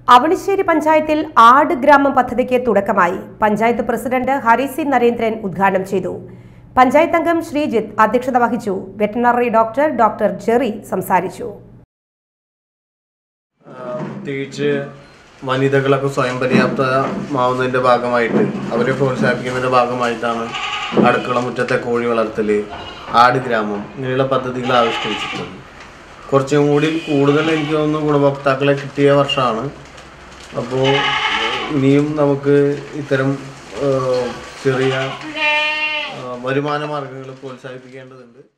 അവണിശ്ശേരി പഞ്ചായത്തിൽ ആട് ഗ്രാമം പദ്ധതിക്ക് തുടക്കമായി പഞ്ചായത്ത് പ്രസിഡന്റ് ഹരിസി നരേന്ദ്രൻ ഉദ്ഘാടനം ചെയ്തു പഞ്ചായത്ത് അംഗം ശ്രീജിത്ത് അധ്യക്ഷത വഹിച്ചു വെറ്ററിനറി ഡോക്ടർ ഡോക്ടർ ജെറി സംസാരിച്ചു ആഹ് പ്രത്യേകിച്ച് വനിതകളൊക്കെ സ്വയം പര്യാപ്തമാവുന്നതിൻ്റെ ഭാഗമായിട്ട് അവരെ പ്രോത്സാഹിപ്പിക്കുന്നതിൻ്റെ ഭാഗമായിട്ടാണ് അടുക്കള മുറ്റത്തെ കോഴി വളർത്തൽ ആട് ഗ്രാമം ഇങ്ങനെയുള്ള പദ്ധതികൾ ആവിഷ്കരിച്ചിട്ടുള്ളത് കുറച്ചും കൂടി കൂടുതൽ എനിക്ക് തോന്നുന്നു ഗുണഭോക്താക്കളെ കിട്ടിയ വർഷമാണ് അപ്പോൾ ഇനിയും നമുക്ക് ഇത്തരം ആഹ് ചെറിയ ആഹ് വരുമാന മാർഗങ്ങൾ പ്രോത്സാഹിപ്പിക്കേണ്ടതുണ്ട്